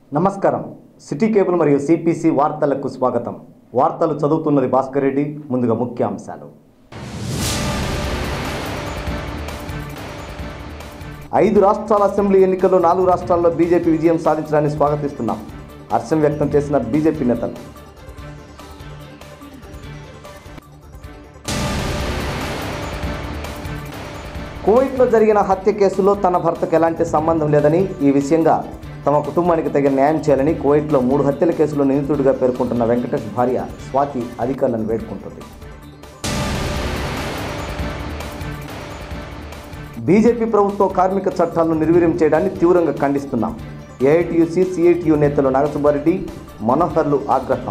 నమస్కారం city cable మరియు CPC వార్తలకు స్వాగతం వార్తలు చదువుతున్నది భాస్కర్ రెడ్డి ముందుగా ముఖ్యాంశాలు ఐదు రాష్ట్రాల అసెంబ్లీ ఎన్నికల్లో నాలుగు రాష్ట్రాల్లో బీజేపీ విజయం సాధించడాన్ని స్వాగతిస్తున్నాం హర్షం వ్యక్తం చేసిన బీజేపీ నేతలు కువైట్లో జరిగిన హత్య కేసులో తన భర్తకు ఎలాంటి సంబంధం లేదని ఈ విషయంగా తమ కుటుంబానికి తగిన న్యాయం చేయాలని కువైట్లో మూడు హత్యల కేసులో నిందితుడిగా పేర్కొంటున్న వెంకటేష్ భార్య స్వాతి అధికారులను వేడుకుంటుంది బీజేపీ ప్రభుత్వం కార్మిక చట్టాలను నిర్వీర్యం చేయడాన్ని తీవ్రంగా ఖండిస్తున్నాం ఏఐటియుసి సిఐటియు నేతలు నాగసుబ్బారెడ్డి మనోహర్లు ఆగ్రహం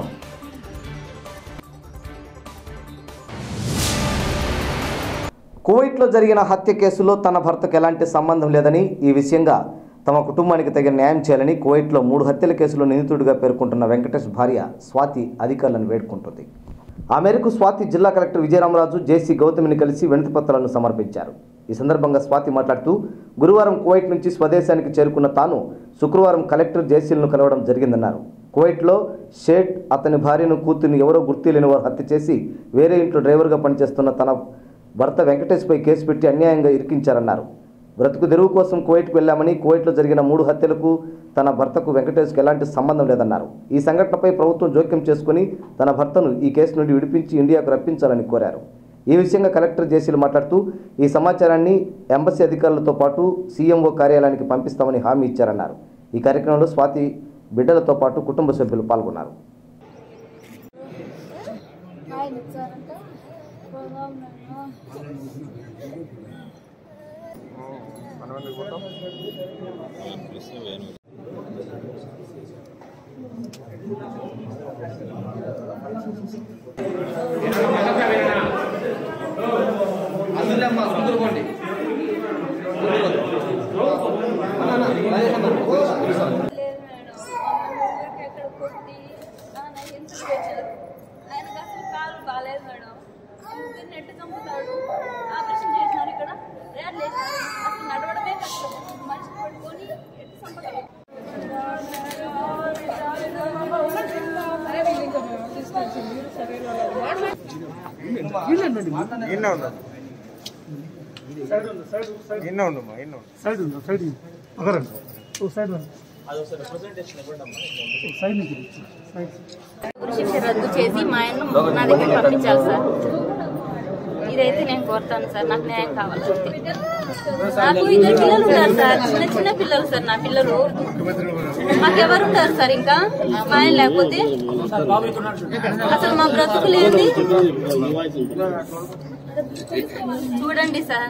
కువైట్లో జరిగిన హత్య కేసులో తన భర్తకు ఎలాంటి సంబంధం లేదని ఈ విషయంగా తమ కుటుంబానికి తగిన న్యాయం చేయాలని కువైట్లో మూడు హత్యల కేసులో నిందితుడిగా పేర్కొంటున్న వెంకటేష్ భార్య స్వాతి అధికారులను వేడుకుంటుంది ఆ మేరకు స్వాతి జిల్లా కలెక్టర్ విజయరామరాజు జేసీ గౌతమిని కలిసి వినతి పత్రాలను సమర్పించారు ఈ సందర్భంగా స్వాతి మాట్లాడుతూ గురువారం కువైట్ నుంచి స్వదేశానికి చేరుకున్న తాను శుక్రవారం కలెక్టర్ జేసీలను కలవడం జరిగిందన్నారు కువైట్లో షేట్ అతని భార్యను కూతుర్ని ఎవరో గుర్తులేని వారు హత్య చేసి వేరే ఇంట్లో డ్రైవర్గా పనిచేస్తున్న తన భర్త వెంకటేష్పై కేసు పెట్టి అన్యాయంగా ఇరికించారన్నారు బ్రతుకు తెరువు కోసం కువైట్కు వెళ్ళామని కువైట్లో జరిగిన మూడు హత్యలకు తన భర్తకు వెంకటేష్కు ఎలాంటి సంబంధం లేదన్నారు ఈ సంఘటనపై ప్రభుత్వం జోక్యం చేసుకుని తన భర్తను ఈ కేసు నుండి విడిపించి ఇండియాకు రప్పించాలని కోరారు ఈ విషయంగా కలెక్టర్ జేసీలు మాట్లాడుతూ ఈ సమాచారాన్ని ఎంబసీ అధికారులతో పాటు సీఎంఓ కార్యాలయానికి పంపిస్తామని హామీ ఇచ్చారన్నారు ఈ కార్యక్రమంలో స్వాతి బిడ్డలతో పాటు కుటుంబ సభ్యులు పాల్గొన్నారు ఆయన ఇచ్చారంటే పోదాం నాన్న. అందులో సుందరకోండి లేదు మేడం మమ్మల్ని ఊరికి ఎక్కడ కొట్టి నాన్న ఎందుకు పెట్టారు ఆయనకు అసలు కాలు బాగాలేదు మేడం ముగ్గురు నెట్టు చంపుతాడు ఆపరేషన్ చేసినారు ఇక్కడ రేట్లు వేసినారు అసలు నడవడమే కష్టం మనిషి పట్టుకొని ఎట్టు చంపగలరు ఎన్నో ఉండదు ఎన్నో ఉండమ్మా ఎన్నో సైడ్ ఉందా సైడ్ అదరండి ఓ సైడ్ రండి సైడ్ నుంచి సైడ్ షిఫ్ట్ రద్దు చేసి మా ఆయన్ను నా దగ్గర పంపించాలి సార్ ఇదైతే నేను కోరుతాను సార్ నాకు న్యాయం కావాలి అంతే. నాకు ఇద్దరు పిల్లలు ఉన్నారు సార్ చిన్న చిన్న పిల్లలు సార్ నా పిల్లలు మాకెవరు ఉంటారు సార్ ఇంకా మా ఆయన లేకపోతే అసలు మా బ్రతుకు లేని చూడండి సార్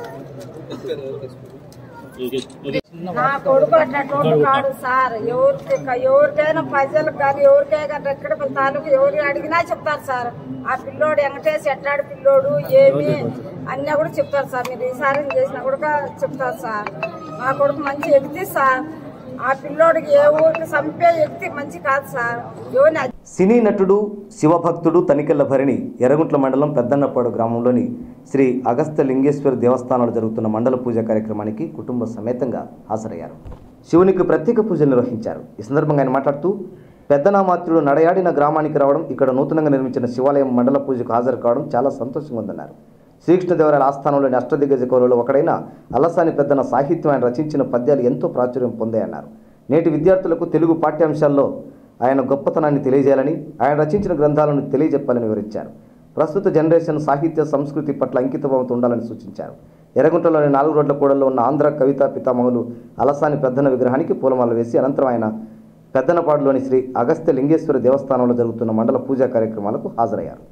నా కొడుకు అట్లాంటి కాడు సార్ ఎవరికి ఎవరికైనా ప్రజలకు కానీ ఎవరికైనా కానీ ఎక్కడ తాలూకు ఎవరు అడిగినా చెప్తారు సార్ ఆ పిల్లోడు వెంకటేష్ ఎట్లాడు పిల్లోడు ఏమి అన్నీ కూడా చెప్తారు సార్ మీరు ఈసారి చేసినా కూడా చెప్తారు సార్ మా కొడుకు మంచి వ్యక్తి సార్ ఆ పిల్లోడికి ఏ ఊరికి చంపే వ్యక్తి మంచి కాదు సార్ ఎవరిని సినీ నటుడు శివభక్తుడు తనికెళ్ల భరిణి ఎర్రగుంట్ల మండలం పెద్దన్నపాడు గ్రామంలోని శ్రీ అగస్త్య లింగేశ్వర దేవస్థానంలో జరుగుతున్న మండల పూజ కార్యక్రమానికి కుటుంబ సమేతంగా హాజరయ్యారు శివునికి ప్రత్యేక పూజలు నిర్వహించారు ఈ సందర్భంగా ఆయన మాట్లాడుతూ పెద్దనామాత్రుడు నడయాడిన గ్రామానికి రావడం ఇక్కడ నూతనంగా నిర్మించిన శివాలయం మండల పూజకు హాజరు కావడం చాలా సంతోషంగా ఉందన్నారు శ్రీకృష్ణదేవరాయల ఆస్థానంలోని అష్టదిగ్గజ కవులలో ఒకడైన అలసాని పెద్దన సాహిత్యం ఆయన రచించిన పద్యాలు ఎంతో ప్రాచుర్యం పొందాయన్నారు నేటి విద్యార్థులకు తెలుగు పాఠ్యాంశాల్లో ఆయన గొప్పతనాన్ని తెలియజేయాలని ఆయన రచించిన గ్రంథాలను తెలియజెప్పాలని వివరించారు ప్రస్తుత జనరేషన్ సాహిత్య సంస్కృతి పట్ల అంకితభావంతో ఉండాలని సూచించారు ఎర్రగుంటలోని నాలుగు రోడ్ల కూడల్లో ఉన్న ఆంధ్ర కవితా పితామహులు అలసాని పెద్దన విగ్రహానికి పూలమాల వేసి అనంతరం ఆయన పెద్దనపాడులోని శ్రీ అగస్త్య లింగేశ్వర దేవస్థానంలో జరుగుతున్న మండల పూజా కార్యక్రమాలకు హాజరయ్యారు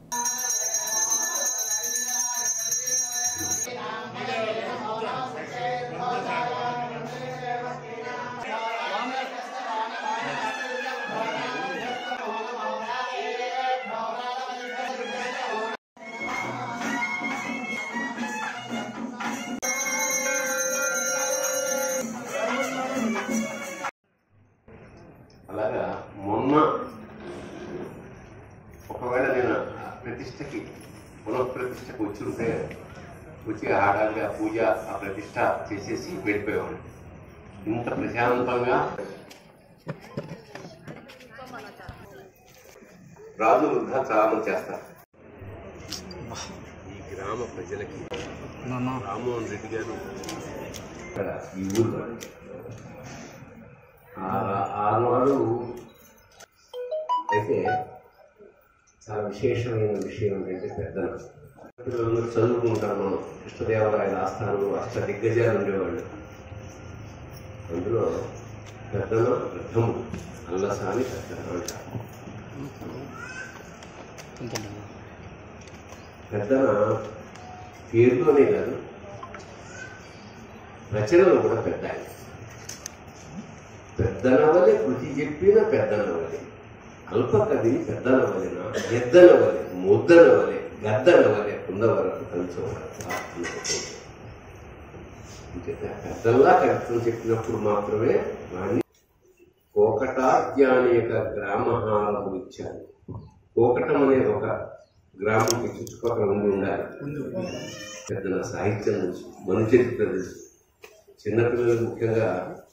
అలాగా మొన్న ఒకవేళ నేను ఆ ప్రతిష్టకి పునఃప్రతిష్టకు వచ్చి ఉంటే వచ్చి ఆడాలిగా పూజ ఆ ప్రతిష్ట చేసేసి వెళ్ళిపోయేవాడిని ఇంత ప్రశాంతంగా రాజు వృద్ధ చాలా మంది చేస్తారు ఈ గ్రామ ప్రజలకి రామ్మోహన్ రెడ్డి గారు ఇక్కడ ఈ ఊరు ఆనాడు అయితే చాలా విశేషమైన విషయం ఏంటంటే పెద్దన పిల్లలందరూ చదువుకుంటారు మనం కృష్ణదేవరాయల ఆస్థానంలో అష్ట దిగ్గజాలు ఉండేవాళ్ళు అందులో పెద్దన వృద్ధము అల్లసాని పెద్దన అంటారు పెద్దన పేరులోనే కాదు రచనలు కూడా పెద్ద ఆయన. పెద్దనవలే కృతి చెప్పిన పెద్దనవలే అల్ప కవిని పెద్దనవలెన ఎద్దనవలే ముద్దనవలే గద్దనవలే కుందవరకు కలిసి పెద్దల్లా కవిత్వం చెప్పినప్పుడు మాత్రమే వాడిని కోకటాజ్ఞాని యొక్క గ్రామహారము ఇచ్చారు కోకటం అనేది ఒక గ్రామంకి చుట్టుపక్కల ఉండి ఉండాలి పెద్ద సాహిత్యం తెలుసు మనుచరిత్ర తెలుసు చిన్నపిల్లలు ముఖ్యంగా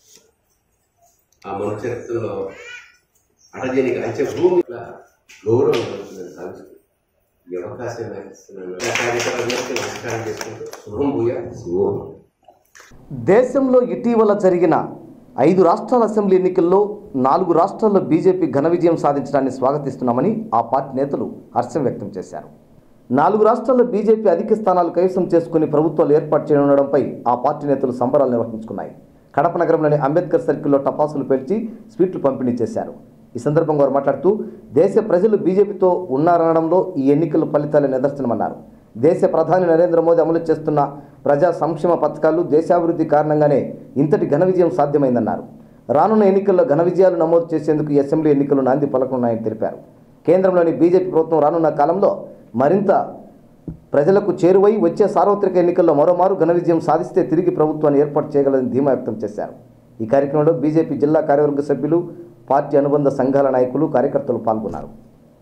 ఆ మనుచరిత్రలో అడజనికి అంచె భూమి ఇలా గౌరవం కలుగుతుందని సాధించుకుంది ఈ అవకాశం నాకు ఇస్తున్నాను ఆ కార్యక్రమానికి నమస్కారం చేసుకుంటూ శుభం భూయ శుభం దేశంలో ఇటీవల జరిగిన ఐదు రాష్ట్రాల అసెంబ్లీ ఎన్నికల్లో నాలుగు రాష్ట్రాల్లో బీజేపీ ఘన విజయం సాధించడాన్ని స్వాగతిస్తున్నామని ఆ పార్టీ నేతలు హర్షం వ్యక్తం చేశారు నాలుగు రాష్ట్రాల్లో బీజేపీ అధిక స్థానాలు కైవసం చేసుకుని ప్రభుత్వాలు ఏర్పాటు చేయనుండడంపై ఆ పార్టీ నేతలు సంబరాలు నిర్వహించుకున్నాయి కడప నగరంలోని అంబేద్కర్ సర్కిల్లో టపాసులు పేల్చి స్వీట్లు పంపిణీ చేశారు ఈ సందర్భంగా వారు మాట్లాడుతూ దేశ ప్రజలు బీజేపీతో ఉన్నారనడంలో ఈ ఎన్నికల ఫలితాలే నిదర్శనమన్నారు దేశ ప్రధాని నరేంద్ర మోదీ అమలు చేస్తున్న ప్రజా సంక్షేమ పథకాలు దేశాభివృద్ధి కారణంగానే ఇంతటి ఘన విజయం సాధ్యమైందన్నారు రానున్న ఎన్నికల్లో ఘన విజయాలు నమోదు చేసేందుకు ఈ అసెంబ్లీ ఎన్నికలు నాంది పలకనున్నాయని తెలిపారు కేంద్రంలోని బీజేపీ ప్రభుత్వం రానున్న కాలంలో మరింత ప్రజలకు చేరువై వచ్చే సార్వత్రిక ఎన్నికల్లో మరోమారు ఘన విజయం సాధిస్తే తిరిగి ప్రభుత్వాన్ని ఏర్పాటు చేయగలని ధీమా వ్యక్తం చేశారు ఈ కార్యక్రమంలో బీజేపీ జిల్లా కార్యవర్గ సభ్యులు పార్టీ అనుబంధ సంఘాల నాయకులు కార్యకర్తలు పాల్గొన్నారు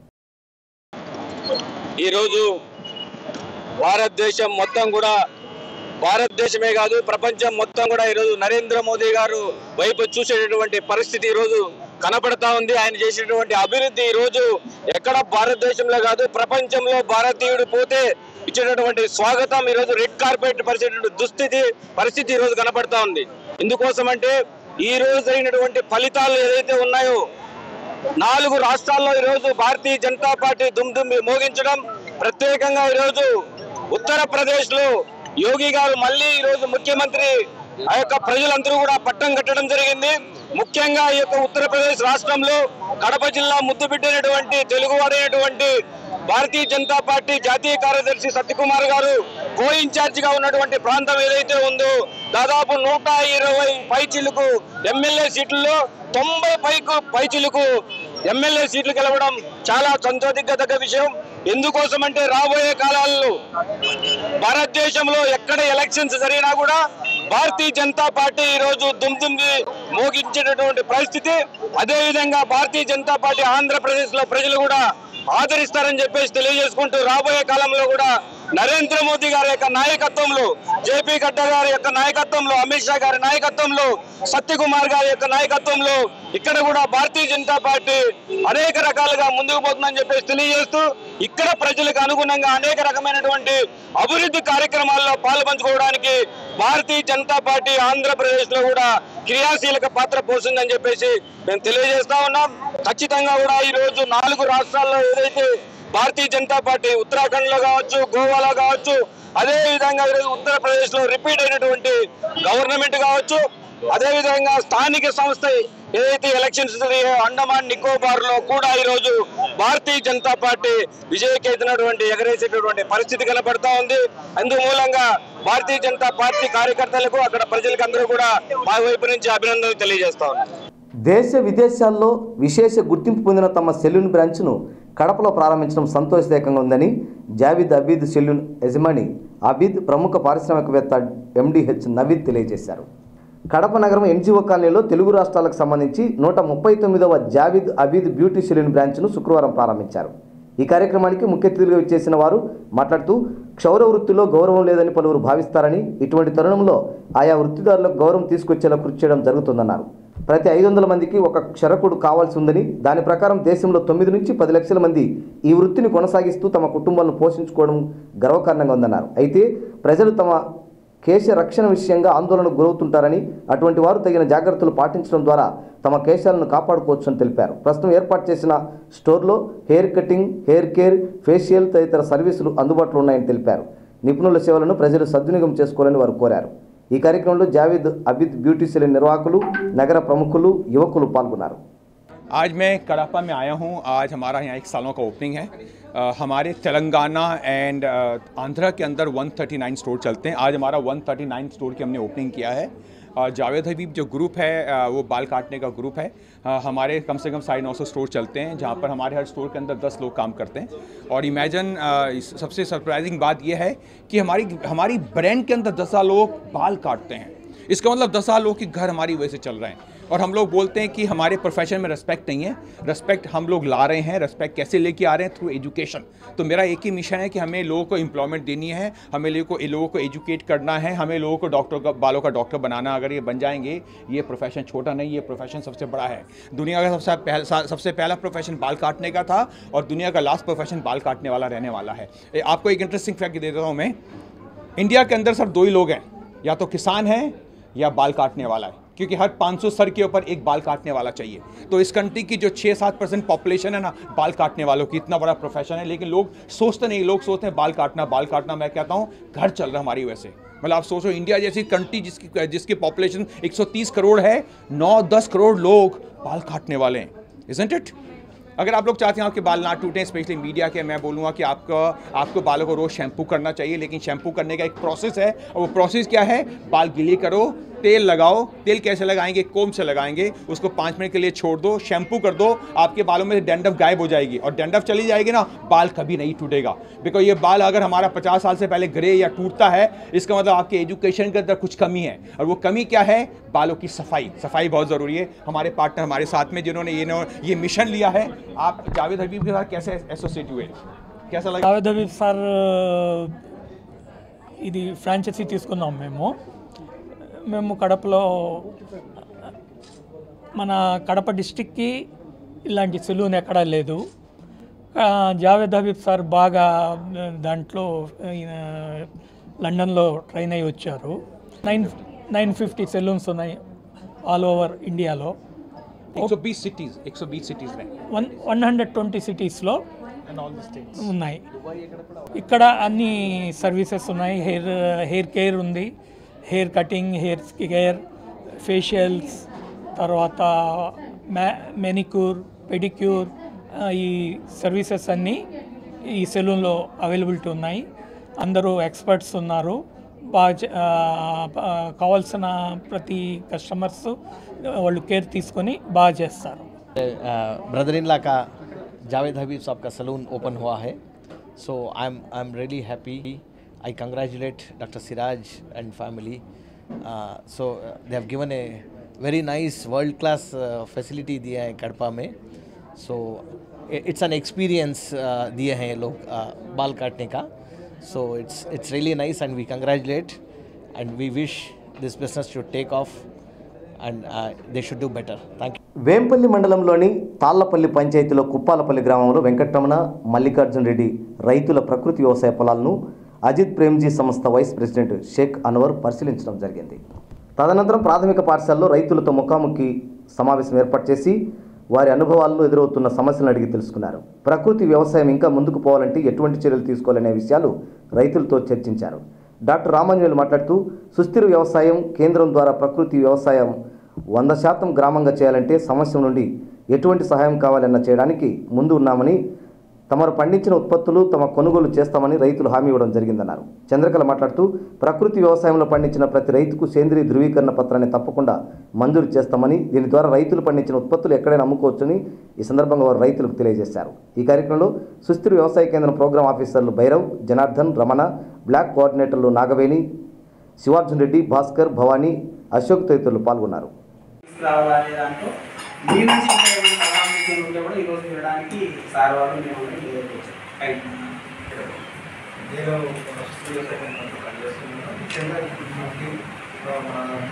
ఈరోజు భారతదేశం మొత్తం కూడా భారతదేశమే కాదు ప్రపంచం మొత్తం కూడా ఈరోజు నరేంద్ర మోదీ గారు వైపు చూసేటటువంటి పరిస్థితి ఈరోజు కనపడతా ఉంది ఆయన చేసినటువంటి అభివృద్ధి ఈ రోజు ఎక్కడ భారతదేశంలో కాదు ప్రపంచంలో భారతీయుడు పోతే ఇచ్చేటటువంటి స్వాగతం ఈ రోజు రెడ్ కార్పెట్ పరిచేటటువంటి దుస్థితి పరిస్థితి ఈ రోజు కనపడతా ఉంది ఎందుకోసం అంటే ఈ రోజు జరిగినటువంటి ఫలితాలు ఏదైతే ఉన్నాయో నాలుగు రాష్ట్రాల్లో ఈరోజు భారతీయ జనతా పార్టీ దుమ్ దుమ్ మోగించడం ప్రత్యేకంగా ఈరోజు ఉత్తరప్రదేశ్ లో యోగి గారు మళ్ళీ ఈరోజు ముఖ్యమంత్రి ఆ యొక్క ప్రజలందరూ కూడా పట్టం కట్టడం జరిగింది ముఖ్యంగా ఈ యొక్క ఉత్తరప్రదేశ్ రాష్ట్రంలో కడప జిల్లా ముద్దుబిడ్డైనటువంటి తెలుగువాడైనటువంటి భారతీయ జనతా పార్టీ జాతీయ కార్యదర్శి సత్యకుమార్ గారు కో ఇన్ఛార్జ్ గా ఉన్నటువంటి ప్రాంతం ఏదైతే ఉందో దాదాపు నూట ఇరవై పైచిలకు ఎమ్మెల్యే సీట్లలో తొంభై పైకు పైచిలకు ఎమ్మెల్యే సీట్లు గెలవడం చాలా సంతోషిగ్గదగ్గ విషయం ఎందుకోసం అంటే రాబోయే కాలాల్లో భారతదేశంలో ఎక్కడ ఎలక్షన్స్ జరిగినా కూడా భారతీయ జనతా పార్టీ ఈ రోజు దుమ్ దుమ్ది మోగించేటటువంటి పరిస్థితి అదే విధంగా భారతీయ జనతా పార్టీ ఆంధ్రప్రదేశ్ లో ప్రజలు కూడా ఆదరిస్తారని చెప్పేసి తెలియజేసుకుంటూ రాబోయే కాలంలో కూడా నరేంద్ర మోదీ గారి యొక్క నాయకత్వంలో జేపీ గడ్డ గారి యొక్క నాయకత్వంలో అమిత్ షా గారి నాయకత్వంలో సత్యకుమార్ గారి యొక్క నాయకత్వంలో ఇక్కడ కూడా భారతీయ జనతా పార్టీ అనేక రకాలుగా ముందుకు పోతుందని చెప్పేసి తెలియజేస్తూ ఇక్కడ ప్రజలకు అనుగుణంగా అనేక రకమైనటువంటి అభివృద్ధి కార్యక్రమాల్లో పాల్పంచుకోవడానికి భారతీయ జనతా పార్టీ ఆంధ్రప్రదేశ్ లో కూడా క్రియాశీలక పాత్ర పోసిందని చెప్పేసి మేము తెలియజేస్తా ఉన్నాం ఖచ్చితంగా కూడా ఈ రోజు నాలుగు రాష్ట్రాల్లో ఏదైతే భారతీయ జనతా పార్టీ ఉత్తరాఖండ్ లో కావచ్చు గోవాలో కావచ్చు అదే విధంగా ఈరోజు ఉత్తరప్రదేశ్ లో రిపీట్ అయినటువంటి గవర్నమెంట్ కావచ్చు అదే విధంగా స్థానిక సంస్థ ఏదైతే ఎలక్షన్స్ జరిగాయో అండమాన్ నికోబార్ లో కూడా ఈ రోజు భారతీయ జనతా పార్టీ విజయకేతనటువంటి ఎగరేసేటటువంటి పరిస్థితి కనపడతా ఉంది అందు మూలంగా భారతీయ జనతా పార్టీ కార్యకర్తలకు అక్కడ ప్రజలకు అందరూ కూడా మా వైపు నుంచి అభినందనలు తెలియజేస్తా ఉన్నాం దేశ విదేశాల్లో విశేష గుర్తింపు పొందిన తమ సెల్యూన్ బ్రాంచ్ను కడపలో ప్రారంభించడం సంతోషదాయకంగా ఉందని జావిద్ అబీద్ సెల్యూన్ యజమాని అబీద్ ప్రముఖ పారిశ్రామికవేత్త ఎండిహెచ్ నవీద్ తెలియజేశారు కడప నగరం ఎన్జిఓ కాలనీలో తెలుగు రాష్ట్రాలకు సంబంధించి నూట ముప్పై తొమ్మిదవ జావిద్ అబీద్ బ్యూటీ సెలూన్ బ్రాంచ్ను శుక్రవారం ప్రారంభించారు ఈ కార్యక్రమానికి ముఖ్య అతిథులుగా ఇచ్చేసిన వారు మాట్లాడుతూ క్షౌర వృత్తిలో గౌరవం లేదని పలువురు భావిస్తారని ఇటువంటి తరుణంలో ఆయా వృత్తిదారులకు గౌరవం తీసుకొచ్చేలా కృషి చేయడం జరుగుతుందన్నారు ప్రతి ఐదు వందల మందికి ఒక క్షరకుడు కావాల్సి ఉందని దాని ప్రకారం దేశంలో తొమ్మిది నుంచి పది లక్షల మంది ఈ వృత్తిని కొనసాగిస్తూ తమ కుటుంబాలను పోషించుకోవడం గర్వకారణంగా ఉందన్నారు అయితే ప్రజలు తమ కేశ రక్షణ విషయంగా ఆందోళనకు గురవుతుంటారని అటువంటి వారు తగిన జాగ్రత్తలు పాటించడం ద్వారా తమ కేశాలను కాపాడుకోవచ్చని తెలిపారు ప్రస్తుతం ఏర్పాటు చేసిన స్టోర్లో hair cutting hair care facial తదితర సర్వీసులు అందుబాటులో ఉన్నాయని తెలిపారు నిపుణుల సేవలను ప్రజలు సద్వినియోగం చేసుకోవాలని వారు కోరారు ఈ కార్యక్రమంలో జావేద్ అబిద్ బ్యూటీ సెలూన్ నిర్వాహకులు నగర ప్రముఖులు యువకులు పాల్గొన్నారు आज मैं कड़ापा में आया हूँ आज हमारा यहाँ एक सालों का ओपनिंग है अ, हमारे तेलंगाना एंड आंध्रा के अंदर 139 स्टोर चलते हैं आज हमारा 139 स्टोर की हमने ओपनिंग किया है अ, जावेद हबीब जो ग्रुप है अ, वो बाल काटने का ग्रुप है अ, हमारे कम से कम साढ़े नौ सौ स्टोर चलते हैं जहाँ पर हमारे हर स्टोर के अंदर दस लोग काम करते हैं और इमेजन सबसे सरप्राइजिंग बात यह है कि हमारी हमारी ब्रांड के अंदर दस लोग बाल काटते हैं इसका मतलब दस साल लोगों के घर हमारी वजह से चल रहे हैं और हम लोग बोलते हैं कि हमारे प्रोफेशन में रेस्पेक्ट नहीं है रेस्पेक्ट हम लोग ला रहे हैं रेस्पेक्ट कैसे लेके आ रहे हैं थ्रू एजुकेशन तो मेरा एक ही मिशन है कि हमें लोगों को एम्प्लॉयमेंट देनी है हमें लोगों को लोगों को एजुकेट करना है हमें लोगों को डॉक्टर का बालों का डॉक्टर बनाना अगर ये बन जाएंगे ये प्रोफेशन छोटा नहीं ये प्रोफेशन सबसे बड़ा है दुनिया का सबसे पहला सबसे पहला प्रोफेशन बाल काटने का था और दुनिया का लास्ट प्रोफेशन बाल काटने वाला रहने वाला है ए, आपको एक इंटरेस्टिंग फैक्ट दे देता हूँ मैं इंडिया के अंदर सिर्फ दो ही लोग हैं या तो किसान है या बाल काटने वाला है क्योंकि हर 500 सर के ऊपर एक बाल काटने वाला चाहिए तो इस कंट्री की जो 6-7 परसेंट पॉपुलेशन है ना बाल काटने वालों की इतना बड़ा प्रोफेशन है लेकिन लोग सोचते नहीं लोग सोचते हैं बाल काटना बाल काटना मैं कहता हूँ घर चल रहा है हमारी वजह से मतलब आप सोचो इंडिया जैसी कंट्री जिसकी जिसकी पॉपुलेशन 130 करोड़ है 9-10 करोड़ लोग बाल काटने वाले हैं इजेंट इट अगर आप लोग चाहते हैं आपके बाल ना टूटें स्पेशली मीडिया के मैं बोलूँगा कि आपका आपको बालों को रोज़ शैम्पू करना चाहिए लेकिन शैम्पू करने का एक प्रोसेस है और वो प्रोसेस क्या है बाल गीले करो तेल लगाओ तेल कैसे लगाएंगे कोम से लगाएंगे उसको पाँच मिनट के लिए छोड़ दो शैम्पू कर दो आपके बालों में से डेंडफ गायब हो जाएगी और डेंडफ चली जाएगी ना बाल कभी नहीं टूटेगा बिकॉज ये बाल अगर हमारा पचास साल से पहले ग्रे या टूटता है इसका मतलब आपके एजुकेशन के अंदर कुछ कमी है और वो कमी क्या है बालों की सफाई सफाई बहुत ज़रूरी है हमारे पार्टनर हमारे साथ में जिन्होंने ये ये मिशन लिया है आप जावेद हबीब के साथ कैसे एसोसिएट हुए कैसा लगा జావేద్ హబీబ్ సార్ ఇది ఫ్రాంచైజీ తీసుకున్నాం మేము మేము కడపలో మన కడప డిస్టిక్కి ఇలాంటి సెలూన్ ఎక్కడా లేదు ఆ, జావేద్ హబీబ్ సార్ బాగా ఆ, దాంట్లో ఈయన లండన్లో ట్రైన్ అయ్యి వచ్చారు నైన్ నైన్ ఫిఫ్టీ సెలూన్స్ ఉన్నాయి ఆల్ ఓవర్ ఇండియాలో 120 సిటీస్ 120 సిటీస్ में వన్ వన్ హండ్రెడ్ ట్వంటీ సిటీస్లో ఉన్నాయి ఇక్కడ అన్ని సర్వీసెస్ ఉన్నాయి హెయిర్ హెయిర్ కేర్ ఉంది hair cutting hair care facials తర్వాత మ్యా మెనిక్యూర్ పెడిక్యూర్ ఈ సర్వీసెస్ అన్నీ ఈ సెలూన్లో అవైలబిలిటీ ఉన్నాయి అందరూ ఎక్స్పర్ట్స్ ఉన్నారు బాగా చే- ఆ, ఆ, కావాల్సిన ప్రతి కస్టమర్స్ వాళ్ళు కేర్ తీసుకొని బాగా చేస్తారు ब्रदर इन ला का जावेद हबीब साहब का सलून ओपन हुआ है so I am I am really happy I congratulate doctor Siraj and family so they have given a very nice world class facility दिया है कड़पा में सो इट्स एन एक्सपीरियंस दिए हैं ये लोग uh, बाल काटने का so it's it's really nice and we congratulate and we wish this business should take off and uh, they should do better. Thank you. Vempalli మండలంలోని తాళ్లపల్లి పంచాయతీలో కుప్పాలపల్లి గ్రామంలో వెంకటరమణ మల్లికార్జున రెడ్డి రైతుల ప్రకృతి వ్యవసాయ పొలాలను అజిత్ ప్రేమ్జీ సంస్థ వైస్ ప్రెసిడెంట్ షేక్ అన్వర్ పరిశీలించడం జరిగింది తదనంతరం ప్రాథమిక పాఠశాలలో రైతులతో ముఖాముఖి సమావేశం ఏర్పాటు చేసి వారి అనుభవాలను ఎదురవుతున్న సమస్యలను అడిగి తెలుసుకున్నారు ప్రకృతి వ్యవసాయం ఇంకా ముందుకు పోవాలంటే ఎటువంటి చర్యలు తీసుకోవాలనే విషయాలు రైతులతో చర్చించారు డాక్టర్ రామాంజనేయులు మాట్లాడుతూ సుస్థిర వ్యవసాయం కేంద్రం ద్వారా ప్రకృతి వ్యవసాయం వంద శాతం గ్రామంగా చేయాలంటే సమస్య నుండి ఎటువంటి సహాయం కావాలన్న చేయడానికి ముందు ఉన్నామని తమరు పండించిన ఉత్పత్తులు తమ కొనుగోలు చేస్తామని రైతులు హామీ ఇవ్వడం జరిగిందన్నారు చంద్రకళ మాట్లాడుతూ ప్రకృతి వ్యవసాయంలో పండించిన ప్రతి రైతుకు సేంద్రీయ ధృవీకరణ పత్రాన్ని తప్పకుండా మంజూరు చేస్తామని దీని ద్వారా రైతులు పండించిన ఉత్పత్తులు ఎక్కడైనా అమ్ముకోవచ్చని ఈ సందర్భంగా వారు రైతులకు తెలియజేశారు ఈ కార్యక్రమంలో సుస్థిర వ్యవసాయ కేంద్రం ప్రోగ్రాం ఆఫీసర్లు భైరవ్ జనార్దన్ రమణ బ్లాక్ కోఆర్డినేటర్లు నాగవేణి శివార్జున్ రెడ్డి భాస్కర్ భవానీ అశోక్ తదితరులు పాల్గొన్నారు తీసుకురావాలనే దాంట్లో మీ నుంచి ఇంకా ఏమైనా సలహా సూచనలు ఉంటే కూడా ఈరోజు వినడానికి సార్ వాళ్ళు మేము క్లియర్ చేశాం థ్యాంక్ యూ నేను పనిచేస్తున్నాను ముఖ్యంగా ఇప్పుడు మనకి మన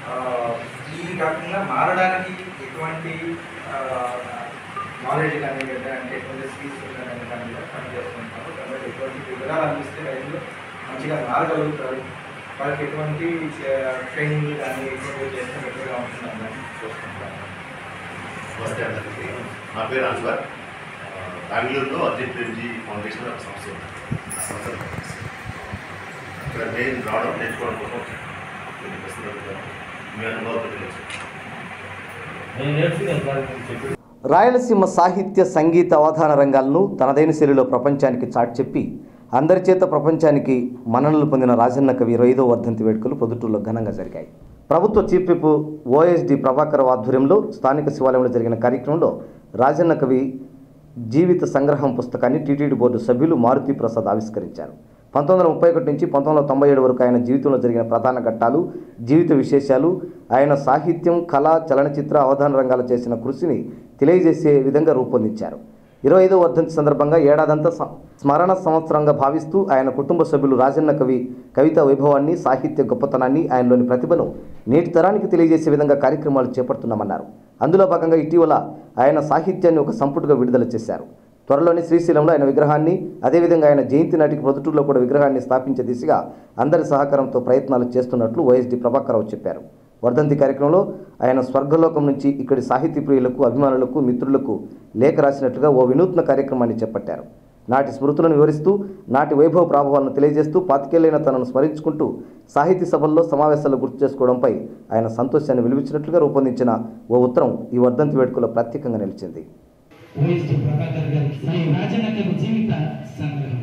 ఆ, ఇది కాకుండా మారడానికి ఎటువంటి నాలెడ్జ్ కానీ లేదా అంటే ఎటువంటి స్కిల్స్ కానీ దాని మీద పనిచేస్తుంటారు కాబట్టి ఎటువంటి వివరాలు అందిస్తే రైతులు మంచిగా మారగలుగుతారు వాళ్ళకి ఎటువంటి ట్రైనింగ్ కానీ ఎటువంటి చేస్తే బెటర్గా ఉంటుందని చూస్తుంటారు నమస్తే అందరికీ నా పేరు అన్వర్ ఆ, బెంగళూరులో అజిత్ ప్రేమ్జీ ఫౌండేషన్ ఒక సంస్థ ఉంది ఆ సంస్థలో పనిచేస్తాను. ఇక్కడ నేను రావడం నేర్చుకోవడం కోసం కొన్ని ప్రశ్నలు మీ అనుభవాలు తెలియచ్చు నేను నేర్చుకునే రాయలసీమ సాహిత్య సంగీత అవధాన రంగాలను తనదైన శైలిలో ప్రపంచానికి చాటి చెప్పి అందరి చేత ప్రపంచానికి మన్ననలు పొందిన రాజన్న కవి ఇరవై ఐదో వర్ధంతి వేడుకలు పొద్దుటూరులో ఘనంగా జరిగాయి ప్రభుత్వ చీఫ్ విప్ ఓఎస్డి ప్రభాకర్ ఆధ్వర్యంలో స్థానిక శివాలయంలో జరిగిన కార్యక్రమంలో రాజన్న కవి జీవిత సంగ్రహం పుస్తకాన్ని టీటీడీ బోర్డు సభ్యులు మారుతి ప్రసాద్ ఆవిష్కరించారు పంతొమ్మిది వందల ముప్పై ఒకటి నుంచి పంతొమ్మిది వందల తొంభై ఏడు వరకు ఆయన జీవితంలో జరిగిన ప్రధాన ఘట్టాలు జీవిత విశేషాలు ఆయన సాహిత్యం కళ చలనచిత్ర అవధాన రంగాలు చేసిన కృషిని తెలియజేసే విధంగా రూపొందించారు ఇరవై ఐదో వర్ధంతి సందర్భంగా ఏడాదంతా స- స్మరణ సంవత్సరంగా భావిస్తూ ఆయన కుటుంబ సభ్యులు రాజన్న కవి కవిత వైభవాన్ని సాహిత్య గొప్పతనాన్ని ఆయనలోని ప్రతిభను నేటి తరానికి తెలియజేసే విధంగా కార్యక్రమాలు చేపడుతున్నామన్నారు అందులో భాగంగా ఇటీవల ఆయన సాహిత్యాన్ని ఒక సంపుటుగా విడుదల చేశారు త్వరలోని శ్రీశైలంలో ఆయన విగ్రహాన్ని అదేవిధంగా ఆయన జయంతి నాటికి ప్రొద్దుటూరులో కూడా విగ్రహాన్ని స్థాపించే దిశగా అందరి సహకారంతో ప్రయత్నాలు చేస్తున్నట్లు వైఎస్డి ప్రభాకరరావు చెప్పారు వర్ధంతి కార్యక్రమంలో ఆయన స్వర్గలోకం నుంచి ఇక్కడి సాహితీ ప్రియులకు అభిమానులకు మిత్రులకు లేఖ రాసినట్లుగా ఓ వినూత్న కార్యక్రమాన్ని చేపట్టారు నాటి స్మృతులను వివరిస్తూ నాటి వైభవ ప్రాభవాలను తెలియజేస్తూ పాతికేళ్లైన తనను స్మరించుకుంటూ సాహితీ సభల్లో సమావేశాలు గుర్తు చేసుకోవడంపై ఆయన సంతోషాన్ని వెలిపించినట్లుగా రూపొందించిన ఓ ఉత్తరం ఈ వర్ధంతి వేడుకలో ప్రత్యేకంగా నిలిచింది ఓఎస్టీ ప్రభాకర్ గారి శ్రీ రాజన్న కవి జీవిత సంగ్రహం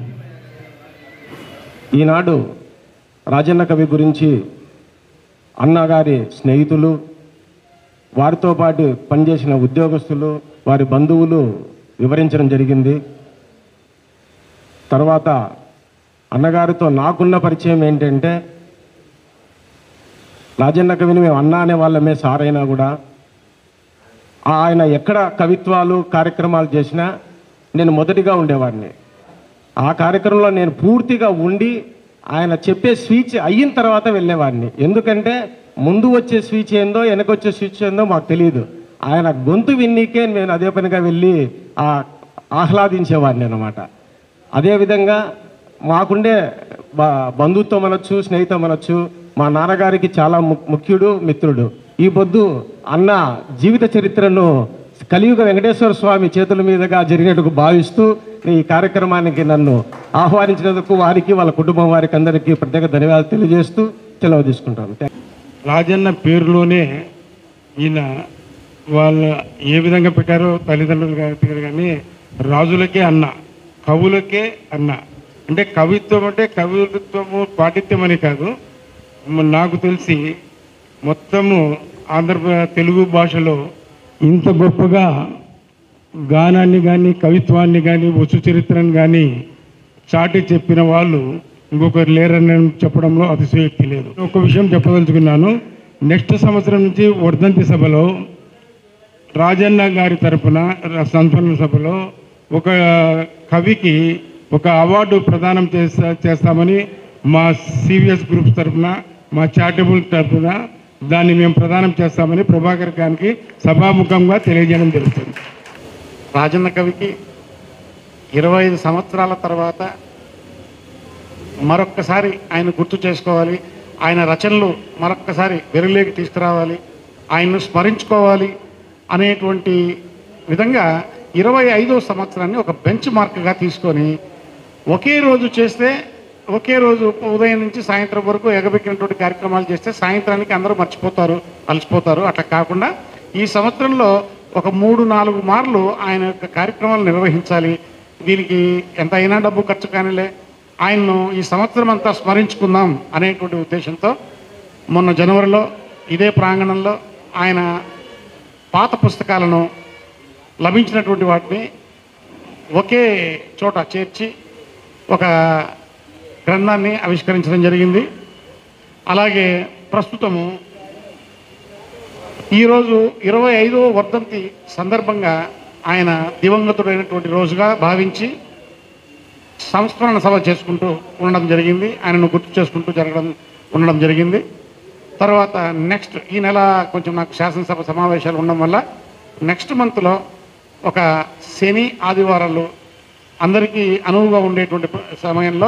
ఈనాడు రాజన్న కవి గురించి అన్నగారి స్నేహితులు వారితో పాటు పనిచేసిన ఉద్యోగస్తులు వారి బంధువులు వివరించడం జరిగింది తర్వాత అన్నగారితో నాకున్న పరిచయం ఏంటంటే రాజన్న కవిని మేము అన్న అనే వాళ్ళమే సార్ అయినా కూడా ఆయన ఎక్కడ కవిత్వాలు కార్యక్రమాలు చేసినా నేను మొదటిగా ఉండేవాడిని ఆ కార్యక్రమంలో నేను పూర్తిగా ఉండి ఆయన చెప్పే స్పీచ్ అయిన తర్వాత వెళ్ళేవాడిని ఎందుకంటే ముందు వచ్చే స్పీచ్ ఏందో వెనకొచ్చే స్పీచ్ ఏందో మాకు తెలియదు ఆయన గొంతు విన్నీకే నేను అదే పనిగా వెళ్ళి ఆ ఆహ్లాదించేవాడిని అనమాట అదేవిధంగా మాకుండే బ- బంధుత్వం అనొచ్చు స్నేహితం అనొచ్చు మా నాన్నగారికి చాలా ము- ముఖ్యుడు మిత్రుడు ఈ పొద్దు అన్న జీవిత చరిత్రను కలియుగ వెంకటేశ్వర స్వామి చేతుల మీదుగా జరిగినట్టుకు భావిస్తూ ఈ కార్యక్రమానికి నన్ను ఆహ్వానించినందుకు వారికి వాళ్ళ కుటుంబం వారికి అందరికీ ప్రత్యేక ధన్యవాదాలు తెలియజేస్తూ సెలవు తీసుకుంటాను థాంక్యూ. రాజన్న పేరులోనే ఈయన వాళ్ళ ఏ విధంగా పెట్టారో తల్లిదండ్రులు కానీ కానీ రాజులకే అన్న కవులకే అన్న అంటే కవిత్వం అంటే కవిత్వము పాటిత్యం అని కాదు మ- నాకు తెలిసి మొత్తము ఆంధ్ర తెలుగు భాషలో ఇంత గొప్పగా గానాన్ని కానీ కవిత్వాన్ని కానీ వస్తు చరిత్రను కానీ చాటి చెప్పిన వాళ్ళు ఇంకొకరు లేరని చెప్పడంలో అతిశయోక్తి లేదు ఒక విషయం చెప్పదలుచుకున్నాను నెక్స్ట్ సంవత్సరం నుంచి వర్ధంతి సభలో రాజన్న గారి తరపున సంస్మరణ సభలో ఒక కవికి ఒక అవార్డు ప్రదానం చేస్తా చేస్తామని మా సివిఎస్ గ్రూప్స్ తరపున మా చారిటబుల్ తరపున దాన్ని మేము ప్రదానం చేస్తామని ప్రభాకర్ గారికి సభాముఖంగా తెలియజేయడం జరుగుతుంది రాజన్న కవికి ఇరవై ఐదు సంవత్సరాల తర్వాత మరొక్కసారి ఆయన గుర్తు చేసుకోవాలి ఆయన రచనలు మరొక్కసారి వెలుగులోకి తీసుకురావాలి ఆయన్ను స్మరించుకోవాలి అనేటువంటి విధంగా ఇరవై ఐదో సంవత్సరాన్ని ఒక బెంచ్ మార్క్గా తీసుకొని ఒకే రోజు చేస్తే ఒకే రోజు ఉదయం నుంచి సాయంత్రం వరకు ఎగబెక్కినటువంటి కార్యక్రమాలు చేస్తే సాయంత్రానికి అందరూ మర్చిపోతారు అలసిపోతారు అట్లా కాకుండా ఈ సంవత్సరంలో ఒక మూడు నాలుగు మార్లు ఆయన యొక్క కార్యక్రమాలు నిర్వహించాలి దీనికి ఎంత అయినా డబ్బు ఖర్చు కానిలే ఆయన్ను ఈ సంవత్సరం అంతా స్మరించుకుందాం అనేటువంటి ఉద్దేశంతో మొన్న జనవరిలో ఇదే ప్రాంగణంలో ఆయన పాత పుస్తకాలను లభించినటువంటి వాటిని ఒకే చోట చేర్చి ఒక గ్రంథాన్ని ఆవిష్కరించడం జరిగింది అలాగే ప్రస్తుతము ఈరోజు ఇరవై ఐదో వర్ధంతి సందర్భంగా ఆయన దివంగతుడైనటువంటి రోజుగా భావించి సంస్మరణ సభ చేసుకుంటూ ఉండడం జరిగింది ఆయనను గుర్తు చేసుకుంటూ జరగడం ఉండడం జరిగింది తర్వాత నెక్స్ట్ ఈ నెల కొంచెం నాకు శాసనసభ సమావేశాలు ఉండడం వల్ల నెక్స్ట్ మంత్లో ఒక శని ఆదివారాలు అందరికీ అనువుగా ఉండేటువంటి ప- సమయంలో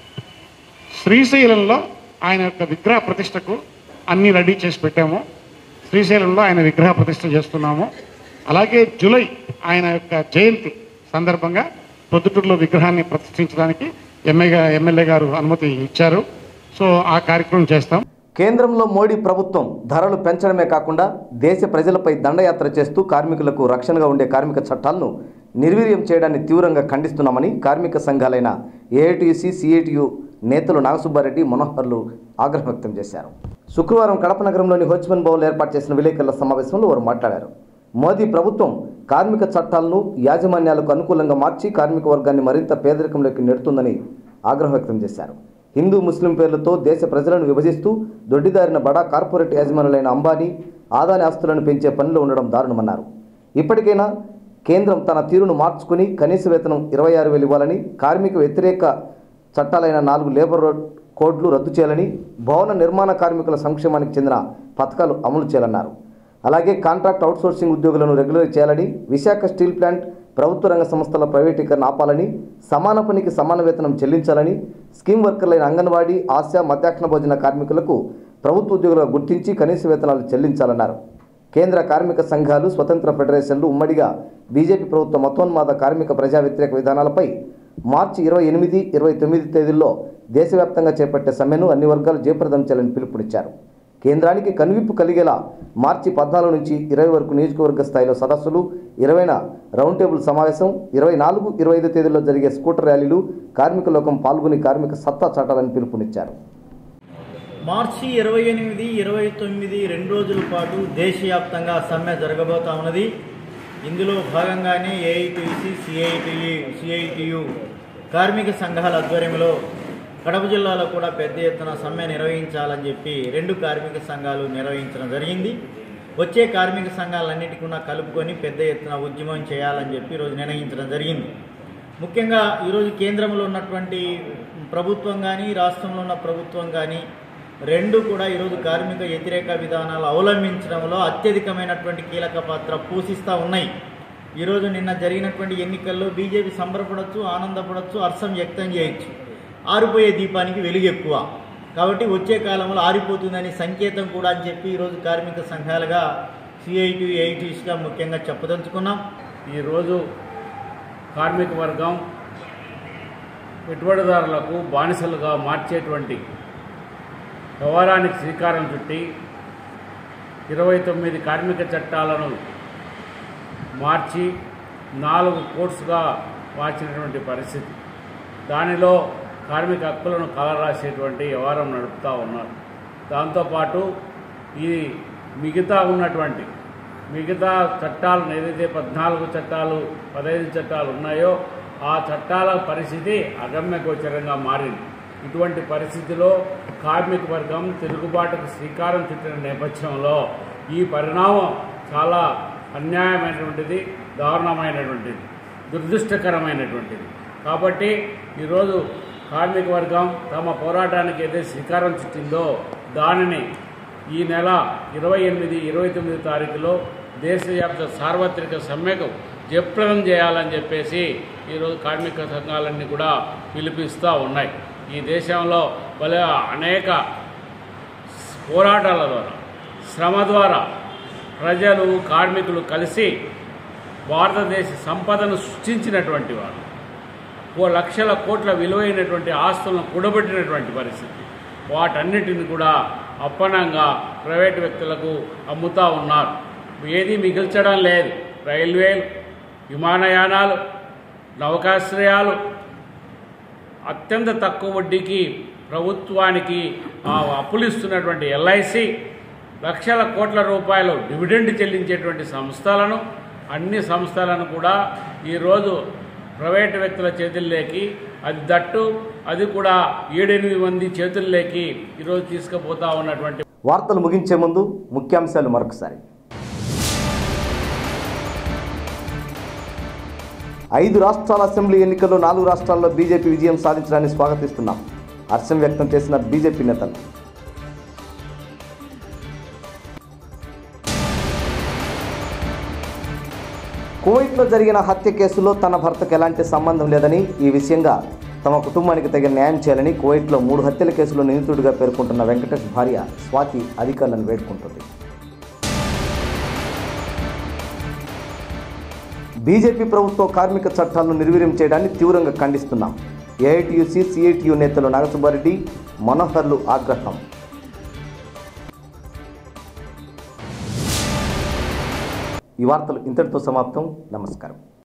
శ్రీశైలంలో ఆయన యొక్క విగ్రహ ప్రతిష్టకు అన్ని రెడీ చేసి పెట్టాము శ్రీశైలంలో ఆయన విగ్రహ ప్రతిష్ట చేస్తున్నాము అలాగే జూలై ఆయన యొక్క జయంతి సందర్భంగా పొద్దుటూరులో విగ్రహాన్ని ప్రతిష్ఠించడానికి ఎమ్మెల్యే ఎమ్మెల్యే గారు అనుమతి ఇచ్చారు సో ఆ కార్యక్రమం చేస్తాం కేంద్రంలో మోడీ ప్రభుత్వం ధరలు పెంచడమే కాకుండా దేశ ప్రజలపై దండయాత్ర చేస్తూ కార్మికులకు రక్షణగా ఉండే కార్మిక చట్టాలను నిర్వీర్యం చేయడాన్ని తీవ్రంగా ఖండిస్తున్నామని కార్మిక సంఘాలైన ఏఐటీసీ సిఐటియు నేతలు నాగసుబ్బారెడ్డి మనోహర్లు ఆగ్రహం వ్యక్తం చేశారు శుక్రవారం కడప నగరంలోని హోచ్మన్ భవన్లో ఏర్పాటు చేసిన విలేకరుల సమావేశంలో వారు మాట్లాడారు మోదీ ప్రభుత్వం కార్మిక చట్టాలను యాజమాన్యాలకు అనుకూలంగా మార్చి కార్మిక వర్గాన్ని మరింత పేదరికంలోకి నెడుతుందని ఆగ్రహం వ్యక్తం చేశారు హిందూ ముస్లిం పేర్లతో దేశ ప్రజలను విభజిస్తూ దొడ్డిదారిన బడా కార్పొరేట్ యాజమానులైన అంబానీ ఆదాని ఆస్తులను పెంచే పనిలో ఉండడం దారుణమన్నారు ఇప్పటికైనా కేంద్రం తన తీరును మార్చుకుని కనీస వేతనం ఇరవై ఆరు వేలు ఇవ్వాలని కార్మిక వ్యతిరేక చట్టాలైన నాలుగు లేబర్ రోడ్ కోడ్లు రద్దు చేయాలని భవన నిర్మాణ కార్మికుల సంక్షేమానికి చెందిన పథకాలు అమలు చేయాలన్నారు అలాగే కాంట్రాక్ట్ అవుట్సోర్సింగ్ ఉద్యోగులను రెగ్యులర్ చేయాలని విశాఖ స్టీల్ ప్లాంట్ ప్రభుత్వ రంగ సంస్థల ప్రైవేటీకరణ ఆపాలని సమాన పనికి సమాన వేతనం చెల్లించాలని స్కీమ్ వర్కర్లైన అంగన్వాడీ ఆశా మధ్యాహ్న భోజన కార్మికులకు ప్రభుత్వ ఉద్యోగులుగా గుర్తించి కనీస వేతనాలు చెల్లించాలన్నారు కేంద్ర కార్మిక సంఘాలు స్వతంత్ర ఫెడరేషన్లు ఉమ్మడిగా బీజేపీ ప్రభుత్వ మతోన్మాద కార్మిక ప్రజా వ్యతిరేక విధానాలపై మార్చి ఇరవై ఎనిమిది ఇరవై తొమ్మిది తేదీల్లో దేశవ్యాప్తంగా చేపట్టే సమ్మెను అన్ని వర్గాలు జయప్రదం చేయాలని పిలుపునిచ్చారు కేంద్రానికి కనువిప్పు కలిగేలా మార్చి పద్నాలుగు నుంచి ఇరవై వరకు నియోజకవర్గ స్థాయిలో సదస్సులు ఇరవైన రౌండ్ టేబుల్ సమావేశం ఇరవై నాలుగు ఇరవై ఐదు తేదీల్లో జరిగే స్కూటర్ ర్యాలీలు కార్మిక లోకం పాల్గొని కార్మిక సత్తా చాటాలని పిలుపునిచ్చారు మార్చి ఇరవై ఎనిమిది ఇరవై తొమ్మిది రెండు రోజుల పాటు దేశవ్యాప్తంగా సమ్మె జరగబోతా ఉన్నది ఇందులో భాగంగానే ఏఐటీసీ సిఐటియు సిఐటియు కార్మిక సంఘాల ఆధ్వర్యంలో కడప జిల్లాలో కూడా పెద్ద ఎత్తున సమ్మె నిర్వహించాలని చెప్పి రెండు కార్మిక సంఘాలు నిర్వహించడం జరిగింది వచ్చే కార్మిక సంఘాలన్నిటి కూడా కలుపుకొని పెద్ద ఎత్తున ఉద్యమం చేయాలని చెప్పి ఈరోజు నిర్ణయించడం జరిగింది ముఖ్యంగా ఈరోజు కేంద్రంలో ఉన్నటువంటి ప్రభుత్వం కానీ రాష్ట్రంలో ఉన్న ప్రభుత్వం కానీ రెండు కూడా ఈరోజు కార్మిక వ్యతిరేక విధానాలు అవలంబించడంలో అత్యధికమైనటువంటి కీలక పాత్ర పోషిస్తూ ఉన్నాయి ఈరోజు నిన్న జరిగినటువంటి ఎన్నికల్లో బీజేపీ సంబరపడవచ్చు ఆనందపడవచ్చు హర్షం వ్యక్తం చేయొచ్చు ఆరిపోయే దీపానికి వెలుగు ఎక్కువ కాబట్టి వచ్చే కాలంలో ఆరిపోతుందని సంకేతం కూడా అని చెప్పి ఈరోజు కార్మిక సంఘాలుగా సిఐటి ఎయిటీస్గా ముఖ్యంగా చెప్పదలుచుకున్నాం ఈరోజు కార్మిక వర్గం పెట్టుబడిదారులకు బానిసలుగా మార్చేటువంటి వ్యవహారానికి శ్రీకారం చుట్టి ఇరవై తొమ్మిది కార్మిక చట్టాలను మార్చి నాలుగు కోర్సుగా మార్చినటువంటి పరిస్థితి దానిలో కార్మిక హక్కులను కలరాసేటువంటి వ్యవహారం నడుపుతూ ఉన్నారు దాంతోపాటు ఈ మిగతా ఉన్నటువంటి మిగతా చట్టాలను ఏదైతే పద్నాలుగు చట్టాలు పదహైదు చట్టాలు ఉన్నాయో ఆ చట్టాల పరిస్థితి అగమ్య గోచరంగా మారింది ఇటువంటి పరిస్థితిలో కార్మిక వర్గం తిరుగుబాటుకు శ్రీకారం చుట్టిన నేపథ్యంలో ఈ పరిణామం చాలా అన్యాయమైనటువంటిది దారుణమైనటువంటిది దురదృష్టకరమైనటువంటిది కాబట్టి ఈరోజు కార్మిక వర్గం తమ పోరాటానికి ఏదైతే శ్రీకారం చుట్టిందో దానిని ఈ నెల ఇరవై ఎనిమిది ఇరవై తొమ్మిది తారీఖులో దేశవ్యాప్త సార్వత్రిక సమ్మెకు జయప్రదం చేయాలని చెప్పేసి ఈరోజు కార్మిక సంఘాలన్నీ కూడా పిలిపిస్తూ ఉన్నాయి ఈ దేశంలో భలే అనేక పోరాటాల ద్వారా శ్రమ ద్వారా ప్రజలు కార్మికులు కలిసి భారతదేశ సంపదను సృష్టించినటువంటి వారు ఓ లక్షల కోట్ల విలువైనటువంటి ఆస్తులను కూడబెట్టినటువంటి పరిస్థితి వాటన్నిటిని కూడా అప్పనంగా ప్రైవేటు వ్యక్తులకు అమ్ముతూ ఉన్నారు ఏది మిగిల్చడం లేదు రైల్వేలు విమానయానాలు నౌకాశ్రయాలు అత్యంత తక్కువ వడ్డీకి ప్రభుత్వానికి ఆ అప్పులు ఇస్తున్నటువంటి ఎల్ఐసి లక్షల కోట్ల రూపాయలు డివిడెండ్ చెల్లించేటువంటి సంస్థలను అన్ని సంస్థలను కూడా ఈరోజు ప్రైవేటు వ్యక్తుల చేతుల్లోకి అది దట్టు అది కూడా ఏడెనిమిది మంది చేతుల్లోకి ఈరోజు తీసుకుపోతా ఉన్నటువంటి వార్తలు ముగించే ముందు ముఖ్యాంశాలు మరొకసారి ఐదు రాష్ట్రాల అసెంబ్లీ ఎన్నికల్లో నాలుగు రాష్ట్రాల్లో బీజేపీ విజయం సాధించడాన్ని స్వాగతిస్తున్నాం హర్షం వ్యక్తం చేసిన బీజేపీ నేతలు కువైట్లో జరిగిన హత్య కేసులో తన భర్తకు ఎలాంటి సంబంధం లేదని ఈ విషయంగా తమ కుటుంబానికి తగిన న్యాయం చేయాలని కువైట్లో మూడు హత్యల కేసులో నిందితుడిగా పేర్కొంటున్న వెంకటేష్ భార్య స్వాతి అధికారులను వేడుకుంటుంది బీజేపీ ప్రభుత్వం కార్మిక చట్టాలను నిర్వీర్యం చేయడాన్ని తీవ్రంగా ఖండిస్తున్నాం ఏఐటియుసి సిఐటియు నేతలు నాగసుబ్బారెడ్డి మనోహర్లు ఆగ్రహం ఈ వార్తలు ఇంతటితో సమాప్తం నమస్కారం